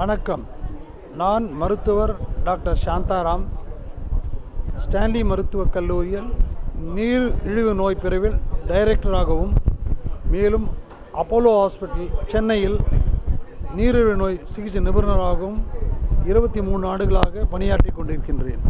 வணக்கம் நான் மருத்துவர் டாக்டர் சாந்தாராம் ஸ்டான்லி மருத்துவக் கல்லூரியில் நீர் இழிவு நோய் பிரிவில் டைரக்டராகவும் மேலும் அப்போலோ ஹாஸ்பிட்டல் சென்னையில் நீரிழிவு நோய் சிகிச்சை நிபுணராகவும் இருபத்தி மூணு ஆண்டுகளாக பணியாற்றி கொண்டிருக்கின்றேன்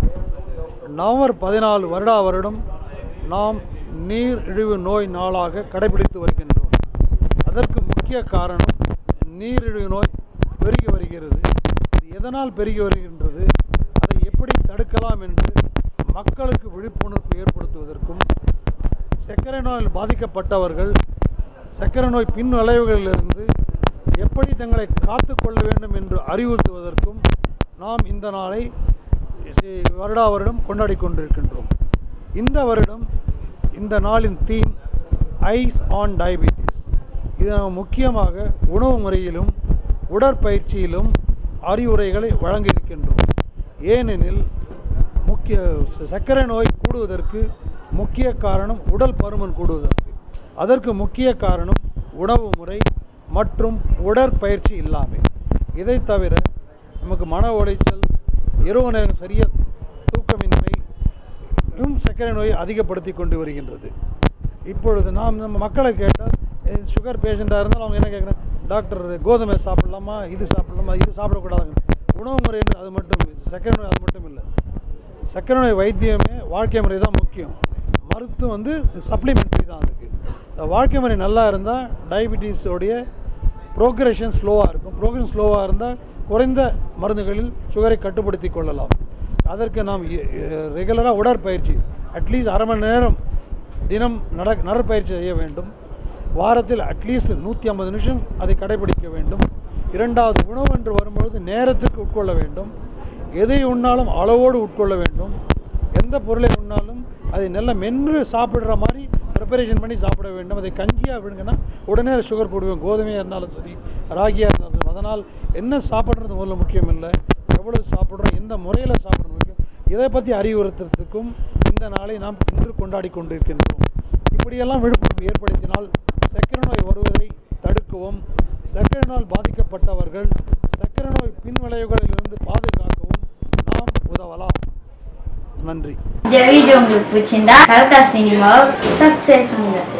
நவம்பர் பதினாலு வருடா வருடம் நாம் நீர் இழிவு நோய் நாளாக கடைபிடித்து வருகின்றோம் அதற்கு முக்கிய காரணம் நீரிழிவு நோய் பெருகி வருகிறது இது எதனால் பெருகி வருகின்றது அதை எப்படி தடுக்கலாம் என்று மக்களுக்கு விழிப்புணர்வு ஏற்படுத்துவதற்கும் சர்க்கரை நோயில் பாதிக்கப்பட்டவர்கள் சர்க்கரை நோய் பின் விளைவுகளிலிருந்து எப்படி தங்களை காத்து கொள்ள வேண்டும் என்று அறிவுறுத்துவதற்கும் நாம் இந்த நாளை சி- வருடா வருடம் கொண்டாடி கொண்டிருக்கின்றோம் இந்த வருடம் இந்த நாளின் தீம் ஐஸ் ஆன் டயபிட்டிஸ் இது நாம் முக்கியமாக உணவு முறையிலும் உடற்பயிற்சியிலும் அறிவுரைகளை வழங்க இருக்கின்றோம் ஏனெனில் முக்கிய ச- சர்க்கரை நோய் கூடுவதற்கு முக்கிய காரணம் உடல் பருமன் கூடுவதற்கு அதற்கு முக்கிய காரணம் உணவு முறை மற்றும் உடற்பயிற்சி இல்லாமை இதை தவிர நமக்கு மன உளைச்சல் இரவு நேரம் சரியா தூக்கமின்மை யும் சர்க்கரை நோயை அதிகப்படுத்தி கொண்டு வருகின்றது இப்பொழுது நாம் நம்ம மக்களை கேட்டால் அஹ், சுகர் பேஷண்ட்டாக இருந்தால் அவங்க என்ன கேட்குறாங்க டாக்டர் கோதுமை சாப்பிடலாமா இது சாப்பிடலாமா இது சாப்பிடக்கூடாதுங்க உணவு முறை என்று அது மட்டும் சர்க்கரை நோய் அது மட்டும் இல்லை சர்க்கரை நோய் வைத்தியமே வாழ்க்கை முறை தான் முக்கியம் மருத்துவம் வந்து சப்ளிமெண்ட்ரி தான் அதுக்கு இந்த வாழ்க்கை முறை நல்லா இருந்தால் டயபிட்டிஸோடைய ப்ரோக்ரஷன் ஸ்லோவாக இருக்கும் ப்ரோக்ரஷன் ஸ்லோவாக இருந்தால் குறைந்த மருந்துகளில் சுகரை கட்டுப்படுத்தி கொள்ளலாம் அதற்கு நாம் ரெகுலராக உடற்பயிற்சி அட்லீஸ்ட் அரை மணி நேரம் தினம் நட நடைப்பயிற்சி செய்ய வேண்டும் வாரத்தில் அட்லீஸ்ட் நூற்றி ஐம்பது நிமிஷம் அதை கடைபிடிக்க வேண்டும் இரண்டாவது உணவு என்று வரும்பொழுது நேரத்திற்கு உட்கொள்ள வேண்டும் எதை உண்ணாலும் அளவோடு உட்கொள்ள வேண்டும் எந்த பொருளை உண்ணாலும் அதை நல்லா மென்று சாப்பிடுற மாதிரி ப்ரிப்பரேஷன் பண்ணி சாப்பிட வேண்டும் அதை கஞ்சியாக விடுங்கன்னா உடனே சுகர் போடுவேன் கோதுமையாக இருந்தாலும் சரி ராகியாக இருந்தாலும் சரி அதனால் என்ன சாப்பிட்றது முதல்ல முக்கியம் இல்லை எவ்வளவு சாப்பிட்றோம் எந்த முறையில் சாப்பிட்றது முக்கியம் இதை பற்றி அறிவுறுத்துறதுக்கும் இந்த நாளை நாம் இன்று கொண்டாடி கொண்டிருக்கின்றோம் இப்படியெல்லாம் விழிப்புணர்வு ஏற்படுத்தினால் சர்க்கரை நோய் வருவதை தடுக்கவும் சர்க்கரை நோய் பாதிக்கப்பட்டவர்கள் சர்க்கரை நோய் பின்விளைவுகளிலிருந்து பாதுகாக்கவும் நாம் உதவலாம் நன்றி இந்த வீடியோ உங்களுக்கு பிடிச்சிருந்தா கல்கா சினிமாவை சப்ஸ்கிரைப் பண்ணுங்க